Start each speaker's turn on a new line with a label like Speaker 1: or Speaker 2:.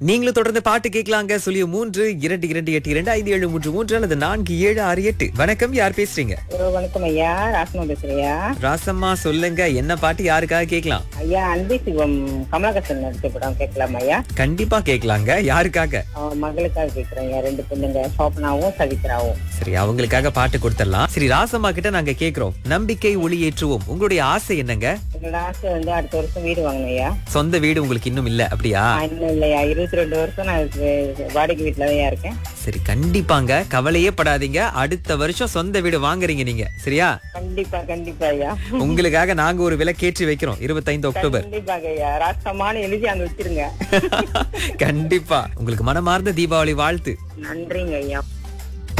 Speaker 1: நீங்களும் தொடர்ந்து பாட்டு கேட்கலாங்க சொல்லி மூன்று இரண்டு இரண்டு எட்டு இரண்டு ஐந்து ஏழு மூன்று மூன்று அல்லது நான்கு ஏழு ஆறு எட்டு வணக்கம் யார் பேசுறீங்க
Speaker 2: ஹலோ வணக்கம் ஐயா ராசமா பேசுறியா
Speaker 1: ராசம்மா சொல்லுங்க என்ன பாட்டு யாருக்காக கேட்கலாம்
Speaker 2: ஐயா அன்பி சிவம் கமலஹாசன் நடிச்ச படம் கேட்கலாம் ஐயா
Speaker 1: கண்டிப்பா கேட்கலாங்க யாருக்காக
Speaker 2: அவன் மகளுக்காக கேட்கிறேன் ஐயா ரெண்டு பொண்ணுங்க சோபனாவும் சவித்ராவும்
Speaker 1: சரி அவங்களுக்காக பாட்டு கொடுத்துடலாம் சரி ராசம்மா கிட்ட நாங்க கேக்குறோம் நம்பிக்கை ஒளி ஏற்றுவோம் உங்களுடைய ஆசை என்னங்க
Speaker 2: என்னோட ஆசை வந்து அடுத்த வருஷம் வீடு வாங்கணும் ஐயா
Speaker 1: சொந்த வீடு உங்களுக்கு இன்னும் இல்ல அப்படியா
Speaker 2: ஆ, இன்னும் இல்லையா இருபத்தி ரெண்டு வருஷம் நான் இது வாடகை வீட்டுல தான் இருக்கேன்
Speaker 1: சரி கண்டிப்பாங்க கவலையே படாதீங்க அடுத்த வருஷம் சொந்த வீடு வாங்குறீங்க நீங்க சரியா
Speaker 2: கண்டிப்பா கண்டிப்பா ஐயா
Speaker 1: உங்களுக்காக நாங்க ஒரு விலை கேட்டு வைக்கிறோம் இருபத்தைந்து அக்டோபர்
Speaker 2: கண்டிப்பாக ஐயா ராசமான எழுதி அங்க வச்சிருங்க
Speaker 1: கண்டிப்பா உங்களுக்கு மனமார்ந்த தீபாவளி வாழ்த்து
Speaker 2: நன்றிங்க ஐயா